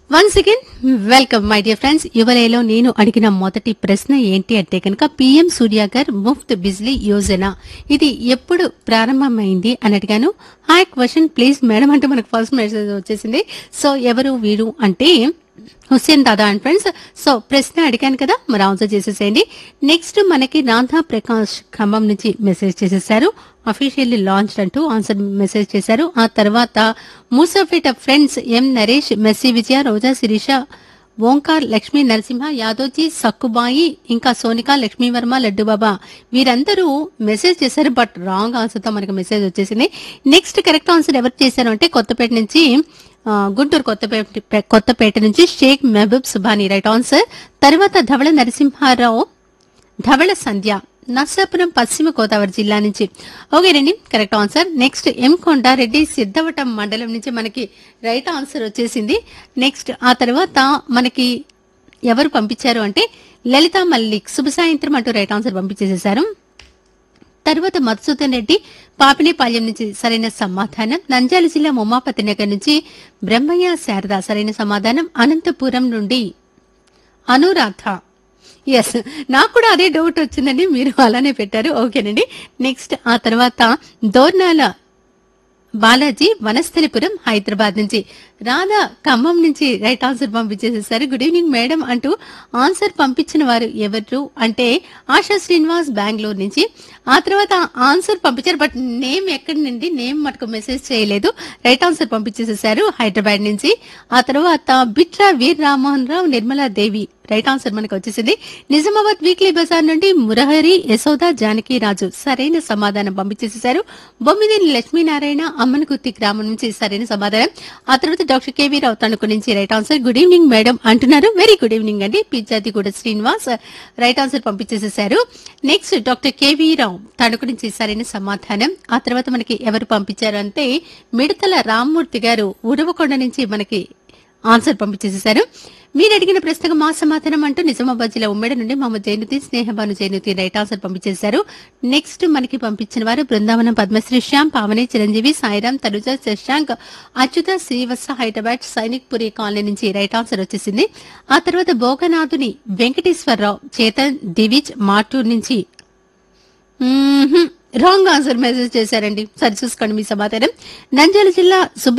once again welcome my dear friends యువలేలో నేను అడిగిన మొదటి ప్రశ్న ఏంటి అంటే కనుక పిఎం సూర్యాగర్ ముఫ్త్ బిజ్లీ యోజన ఇది ఎప్పుడు ప్రారంభమైంది అని అడిగాను హాయ్ క్వశ్చన్ ప్లీజ్ మేడం అంటే మనకు ఫస్ట్ మెసేజ్ వచ్చేసింది సో ఎవరు వీరు అంటే Hussain Dada and friends so ప్రశ్న అడిగాను కదా మరి ఆన్సర్ చేసేసేయండి నెక్స్ట్ మనకి రాధా ప్రకాష్ ఖమ్మం నుంచి మెసేజ్ చేసేసారు అఫీషియల్లీ లాంచ్ అంటూ ఆన్సర్ మెసేజ్ చేశారు ఆ తర్వాత మూసఫిట్ ఫ్రెండ్స్ ఎం నరేష్ మెస్సీ విజయ రోజా శిరీష ఓంకార్ లక్ష్మీ నరసింహ యాదోజీ సక్కుబాయి ఇంకా సోనిక లక్ష్మీవర్మ లడ్డుబాబా వీరందరూ మెసేజ్ చేశారు బట్ రాంగ్ ఆన్సర్ తో మనకి మెసేజ్ వచ్చేసింది నెక్స్ట్ కరెక్ట్ ఆన్సర్ ఎవరు చేశారు అంటే కొత్తపేట నుంచి ఆ, గుంటూరు కొత్తపేట కొత్తపేట నుంచి షేక్ మహబూబ్ సుబానీ రైట్ ఆన్సర్ తర్వాత ధవళ నరసింహారావు ధవళ సంధ్య నర్సాపురం పశ్చిమ గోదావరి జిల్లా నుంచి ఓకేనండి correct answer next M Kondareddy Siddhavatam మండలం నుంచి మనకి రైట్ ఆన్సర్ వచ్చేసింది నెక్స్ట్ ఆ తర్వాత మనకి ఎవరు పంపించారు అంటే లలిత మల్లిక్ శుభ సాయంత్రం అంటూ రైట్ ఆన్సర్ పంపించేసేశారు తర్వాత మధుసూదన్ రెడ్డి పాపినేపాలెం నుంచి సరైన సమాధానం నంద్యాల జిల్లా ఉమాపతి నగర్ నుంచి బ్రహ్మయ్య శారద సరైన సమాధానం అనంతపురం నుండి అనురాధ ఎస్ నాకు కూడా అదే డౌట్ వచ్చిందండి మీరు అలానే పెట్టారు ఓకేనండి నెక్స్ట్ ఆ తర్వాత దోర్నాల బాలాజీ వనస్థలిపురం హైదరాబాద్ నుంచి రాధా ఖమ్మం నుంచి రైట్ ఆన్సర్ పంపించేసేసారు గుడ్ ఈవినింగ్ మేడం అంటూ ఆన్సర్ పంపించిన వారు ఎవరు అంటే ఆశా శ్రీనివాస్ బెంగళూరు నుంచి ఆ తర్వాత ఆన్సర్ పంపించారు బట్ నేమ్ ఎక్కడి నుండి నేమ్ మటుకు మెసేజ్ చేయలేదు రైట్ ఆన్సర్ పంపించేసేసారు హైదరాబాద్ నుంచి ఆ తర్వాత బిట్రా వీర్ రామ్మోహన్ రావు నిర్మలా దేవి రైట్ ఆన్సర్ మనకు వచ్చేసింది నిజామాబాద్ వీక్లీ బజార్ నుండి మురహరి యశోద జానకి రాజు సరైన సమాధానం పంపించేసేశారు బొమ్మిదేని లక్ష్మీనారాయణ అమ్మనకుర్తి గ్రామం నుంచి సరైన సమాధానం ఆ తర్వాత డాక్టర్ కేవీ రావు తణుకు నుంచి right answer good evening madam అంటున్నారు వెరీ గుడ్ ఈవినింగ్ అండి పిజ్జాదిగూడ శ్రీనివాస్ రైట్ ఆన్సర్ పంపించేసేశారు నెక్స్ట్ డాక్టర్ కేవీ రావు తణుకు నుంచి సరైన సమాధానం ఆ తర్వాత మనకి ఎవరు పంపించారు అంటే మిడతల రామ్మూర్తి గారు ఉడవకొండ నుంచి మనకి ఆన్సర్ పంపించేసేశారు మీరు అడిగిన ప్రశ్నకు మా సమాధానం అంటూ నిజామాబాద్ జిల్లా ఉమ్మడి నుండి మహమ్మద్ జైనుద్దీ స్నేహబాను జైనుద్దీ రైట్ ఆన్సర్ పంపించేశారు నెక్స్ట్ మనకి పంపించిన వారు బృందావనం పద్మశ్రీ శ్యామ్ పావని చిరంజీవి సాయిరాం తనుజ శశాంక్ అచ్యుత శ్రీవత్స హైదరాబాద్ సైనిక్ పురి కాలనీ నుంచి రైట్ ఆన్సర్ వచ్చేసింది ఆ తర్వాత భోగనాథుని వెంకటేశ్వరరావు చేతన్ దివిజ్ మాటూర్ నుంచి రాంగ్ ఆన్సర్ మెసేజ్ చేశారండి సరి చూసుకోండి మీ సమాధానం నంద్యాల జిల్లా సుబ్బ